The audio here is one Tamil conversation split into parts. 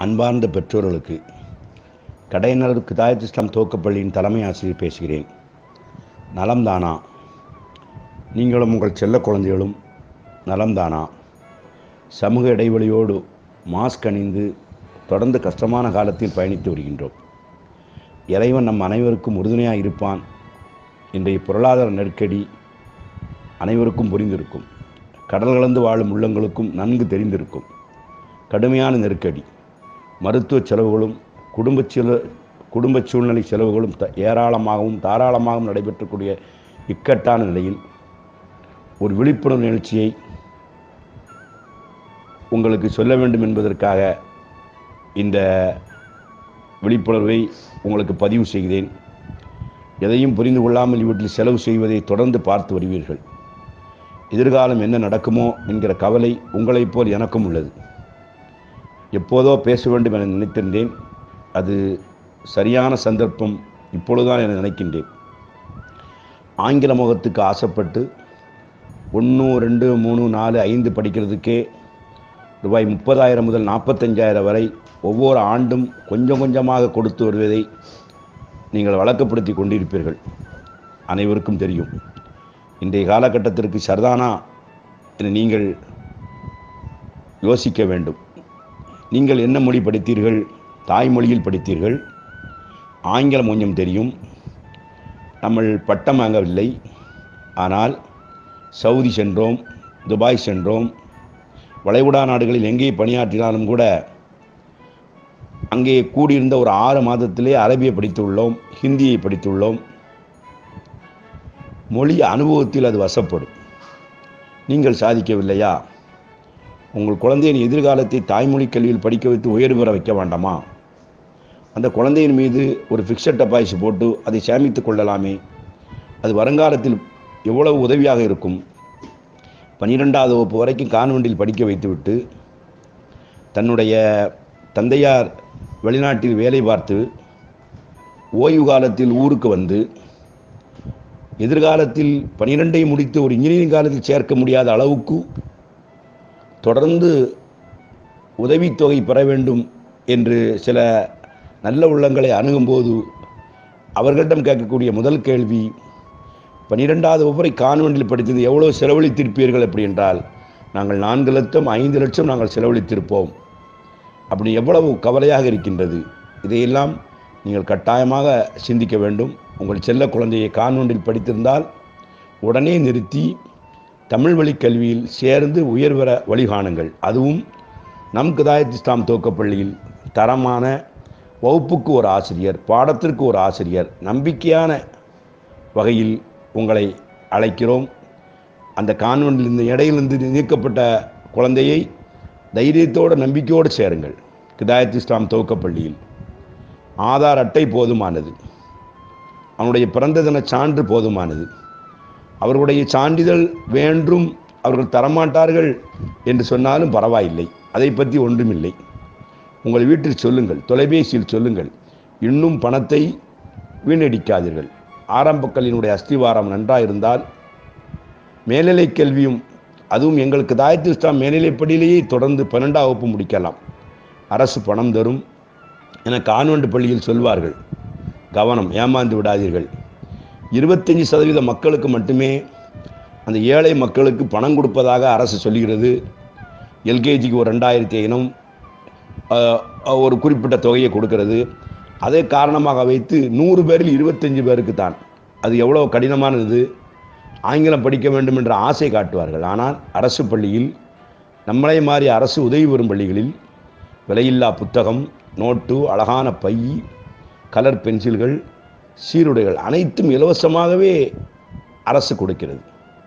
அன்பார்ந்த பெற்றோர்களுக்கு கடையினர் கிதாயத் இஸ்லாம் துவக்கப்பள்ளியின் தலைமை ஆசிரியர் பேசுகிறேன் நலம்தானா நீங்களும் உங்கள் செல்ல குழந்தைகளும் நலம்தானா சமூக இடைவெளியோடு மாஸ்க் அணிந்து தொடர்ந்து கஷ்டமான காலத்தில் பயணித்து வருகின்றோம் இறைவன் நம் அனைவருக்கும் உறுதுணையாக இருப்பான் இன்றைய பொருளாதார நெருக்கடி அனைவருக்கும் புரிந்திருக்கும் கடல் கலந்து வாழும் உள்ளங்களுக்கும் நன்கு தெரிந்திருக்கும் கடுமையான நெருக்கடி மருத்துவ செலவுகளும் குடும்ப செல குடும்ப சூழ்நிலை செலவுகளும் த ஏராளமாகவும் தாராளமாகவும் நடைபெற்றக்கூடிய இக்கட்டான நிலையில் ஒரு விழிப்புணர்வு நிகழ்ச்சியை உங்களுக்கு சொல்ல வேண்டும் என்பதற்காக இந்த விழிப்புணர்வை உங்களுக்கு பதிவு செய்கிறேன் எதையும் புரிந்து கொள்ளாமல் இவற்றில் செலவு செய்வதை தொடர்ந்து பார்த்து வருவீர்கள் எதிர்காலம் என்ன நடக்குமோ என்கிற கவலை உங்களைப் போல் எனக்கும் உள்ளது எப்போதோ பேச வேண்டும் என நினைத்திருந்தேன் அது சரியான சந்தர்ப்பம் இப்பொழுதுதான் என நினைக்கின்றேன் ஆங்கில முகத்துக்கு ஆசைப்பட்டு ஒன்று ரெண்டு மூணு நாலு ஐந்து படிக்கிறதுக்கே ரூபாய் முப்பதாயிரம் முதல் நாற்பத்தஞ்சாயிரம் வரை ஒவ்வொரு ஆண்டும் கொஞ்சம் கொஞ்சமாக கொடுத்து வருவதை நீங்கள் வழக்கப்படுத்தி கொண்டிருப்பீர்கள் அனைவருக்கும் தெரியும் இன்றைய காலகட்டத்திற்கு சரிதானா என நீங்கள் யோசிக்க வேண்டும் நீங்கள் என்ன மொழி படித்தீர்கள் தாய்மொழியில் படித்தீர்கள் ஆங்கிலம் கொஞ்சம் தெரியும் நம்ம பட்டம் வாங்கவில்லை ஆனால் சவுதி சென்றோம் துபாய் சென்றோம் வளைகுடா நாடுகளில் எங்கே பணியாற்றினாலும் கூட அங்கே கூடியிருந்த ஒரு ஆறு மாதத்திலே அரபியை படித்துள்ளோம் ஹிந்தியை படித்துள்ளோம் மொழி அனுபவத்தில் அது வசப்படும் நீங்கள் சாதிக்கவில்லையா உங்கள் குழந்தையின் எதிர்காலத்தை தாய்மொழி கல்வியில் படிக்க வைத்து உயர்வு பெற வைக்க வேண்டாமா அந்த குழந்தையின் மீது ஒரு ஃபிக்ஸட் டெபாசிட் போட்டு அதை சேமித்து கொள்ளலாமே அது வருங்காலத்தில் எவ்வளவு உதவியாக இருக்கும் பன்னிரெண்டாவது வகுப்பு வரைக்கும் கான்வெண்டில் படிக்க வைத்துவிட்டு தன்னுடைய தந்தையார் வெளிநாட்டில் வேலை பார்த்து ஓய்வு காலத்தில் ஊருக்கு வந்து எதிர்காலத்தில் பனிரெண்டை முடித்து ஒரு இன்ஜினியரிங் காலத்தில் சேர்க்க முடியாத அளவுக்கு தொடர்ந்து உதவித்தொகை பெற வேண்டும் என்று சில நல்ல உள்ளங்களை அணுகும்போது அவர்களிடம் கேட்கக்கூடிய முதல் கேள்வி பன்னிரெண்டாவது வகுப்பறை கான்வெண்டில் படித்தது எவ்வளோ செலவழித்திருப்பீர்கள் அப்படி என்றால் நாங்கள் நான்கு லட்சம் ஐந்து லட்சம் நாங்கள் செலவழித்திருப்போம் அப்படி எவ்வளவு கவலையாக இருக்கின்றது இதையெல்லாம் நீங்கள் கட்டாயமாக சிந்திக்க வேண்டும் உங்கள் செல்ல குழந்தையை கான்வெண்டில் படித்திருந்தால் உடனே நிறுத்தி தமிழ் வழி கல்வியில் சேர்ந்து உயர்வர வழிகாணுங்கள் அதுவும் நம் கிதாயத் இஸ்லாம் துவக்கப்பள்ளியில் தரமான வகுப்புக்கு ஒரு ஆசிரியர் பாடத்திற்கு ஒரு ஆசிரியர் நம்பிக்கையான வகையில் உங்களை அழைக்கிறோம் அந்த கான்வென்டில் இந்த இடையிலிருந்து நீக்கப்பட்ட குழந்தையை தைரியத்தோடு நம்பிக்கையோடு சேருங்கள் கிதாயத் இஸ்லாம் துவக்கப்பள்ளியில் ஆதார் அட்டை போதுமானது அவனுடைய பிறந்த தின சான்று போதுமானது அவர்களுடைய சான்றிதழ் வேண்டும் அவர்கள் தரமாட்டார்கள் என்று சொன்னாலும் பரவாயில்லை அதை பற்றி ஒன்றுமில்லை உங்கள் வீட்டில் சொல்லுங்கள் தொலைபேசியில் சொல்லுங்கள் இன்னும் பணத்தை வீணடிக்காதீர்கள் ஆரம்ப கல்வியினுடைய அஸ்திவாரம் நன்றாக இருந்தால் மேல்நிலை கல்வியும் அதுவும் எங்களுக்கு தாயத்து இஸ்லாம் மேல்நிலைப்படியிலேயே தொடர்ந்து பன்னெண்டாம் வகுப்பு முடிக்கலாம் அரசு பணம் தரும் என கான்வெண்ட் பள்ளியில் சொல்வார்கள் கவனம் ஏமாந்து விடாதீர்கள் இருபத்தஞ்சி சதவீத மக்களுக்கு மட்டுமே அந்த ஏழை மக்களுக்கு பணம் கொடுப்பதாக அரசு சொல்கிறது எல்கேஜிக்கு ஒரு ரெண்டாயிரத்தி ஐநூறு ஒரு குறிப்பிட்ட தொகையை கொடுக்கிறது அதே காரணமாக வைத்து நூறு பேரில் இருபத்தஞ்சு பேருக்கு தான் அது எவ்வளோ கடினமானது ஆங்கிலம் படிக்க வேண்டும் என்ற ஆசை காட்டுவார்கள் ஆனால் அரசு பள்ளியில் நம்மளே மாதிரி அரசு உதவி பெறும் பள்ளிகளில் விலையில்லா புத்தகம் நோட்டு அழகான பை கலர் பென்சில்கள் சீருடைகள் அனைத்தும் இலவசமாகவே அரசு கொடுக்கிறது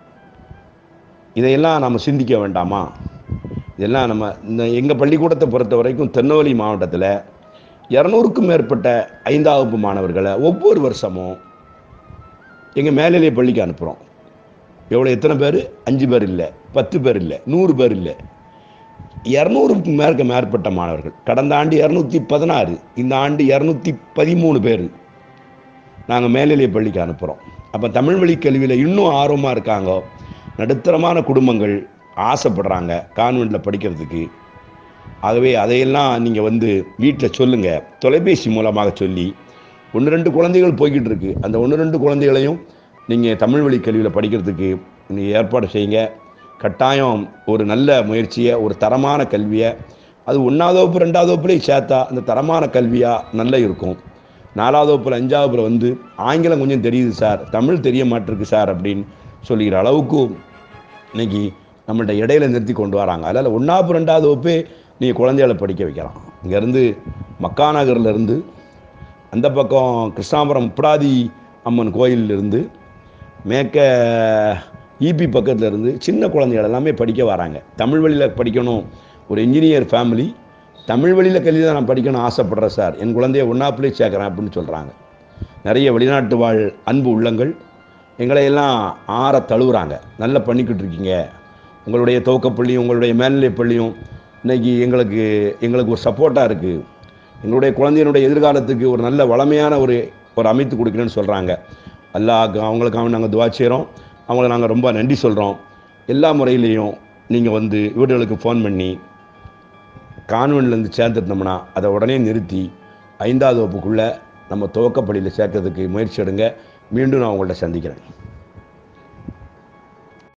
இதையெல்லாம் நம்ம சிந்திக்க வேண்டாமா இதெல்லாம் நம்ம இந்த எங்கள் பள்ளிக்கூடத்தை பொறுத்த வரைக்கும் திருநெல்வேலி மாவட்டத்தில் இரநூறுக்கும் மேற்பட்ட ஐந்தாம் வகுப்பு மாணவர்களை ஒவ்வொரு வருஷமும் எங்கள் மேல்நிலை பள்ளிக்கு அனுப்புகிறோம் எவ்வளோ எத்தனை பேர் அஞ்சு பேர் இல்லை பத்து பேர் இல்லை நூறு பேர் இல்லை இரநூறுக்கு மேற்க மேற்பட்ட மாணவர்கள் கடந்த ஆண்டு இரநூத்தி பதினாறு இந்த ஆண்டு இரநூத்தி பதிமூணு பேர் நாங்கள் மேல்நிலை பள்ளிக்கு அனுப்புகிறோம் அப்போ தமிழ் வழி கல்வியில் இன்னும் ஆர்வமாக இருக்காங்க நடுத்தரமான குடும்பங்கள் ஆசைப்படுறாங்க கான்வெண்ட்டில் படிக்கிறதுக்கு ஆகவே அதையெல்லாம் நீங்கள் வந்து வீட்டில் சொல்லுங்கள் தொலைபேசி மூலமாக சொல்லி ஒன்று ரெண்டு குழந்தைகள் போய்கிட்டு இருக்கு அந்த ஒன்று ரெண்டு குழந்தைகளையும் நீங்கள் தமிழ் வழி கல்வியில் படிக்கிறதுக்கு நீங்கள் ஏற்பாடு செய்யுங்க கட்டாயம் ஒரு நல்ல முயற்சியை ஒரு தரமான கல்வியை அது ஒன்றாவது வகுப்பு ரெண்டாவது வகுப்புலேயும் சேர்த்தா அந்த தரமான கல்வியாக நல்லா இருக்கும் நாலாவது வகுப்பில் அஞ்சாவது வகுப்பில் வந்து ஆங்கிலம் கொஞ்சம் தெரியுது சார் தமிழ் தெரிய மாட்டிருக்கு சார் அப்படின்னு சொல்லிக்கிற அளவுக்கு இன்னைக்கு நம்மள்ட்ட இடையில நிறுத்தி கொண்டு வராங்க அதனால் ஒன்றாவது ரெண்டாவது வகுப்பே நீங்கள் குழந்தைகளை படிக்க வைக்கலாம் இங்கேருந்து மக்கா நகர்ல இருந்து அந்த பக்கம் கிருஷ்ணாபுரம் உப்படாதி அம்மன் கோயிலிருந்து மேற்க ஈபி பக்கத்துல இருந்து சின்ன குழந்தைகள் எல்லாமே படிக்க வராங்க தமிழ் வழியில் படிக்கணும் ஒரு இன்ஜினியர் ஃபேமிலி தமிழ் வழியில் கல்வி தான் நான் படிக்கணும் ஆசைப்படுறேன் சார் என் குழந்தைய ஒன்றாப்புலேயே சேர்க்குறேன் அப்படின்னு சொல்கிறாங்க நிறைய வெளிநாட்டு வாழ் அன்பு உள்ளங்கள் எங்களை எல்லாம் ஆற தழுவுறாங்க நல்லா பண்ணிக்கிட்டு இருக்கீங்க உங்களுடைய துவக்கப்பள்ளியும் உங்களுடைய மேல்நிலைப் பள்ளியும் இன்னைக்கு எங்களுக்கு எங்களுக்கு ஒரு சப்போர்ட்டாக இருக்குது எங்களுடைய குழந்தையினுடைய எதிர்காலத்துக்கு ஒரு நல்ல வளமையான ஒரு ஒரு அமைத்து கொடுக்குறேன்னு சொல்கிறாங்க அல்லாஹ் அவங்களுக்காக நாங்கள் துவா செய்கிறோம் அவங்கள நாங்கள் ரொம்ப நன்றி சொல்கிறோம் எல்லா முறையிலையும் நீங்கள் வந்து வீடுகளுக்கு ஃபோன் பண்ணி கான்வென்ட்லேருந்து சேர்ந்துருந்தோம்னா அதை உடனே நிறுத்தி ஐந்தாவது வகுப்புக்குள்ளே நம்ம துவக்கப்பள்ளியில் சேர்க்கறதுக்கு முயற்சி எடுங்க மீண்டும் நான் உங்கள்ட்ட சந்திக்கிறேன்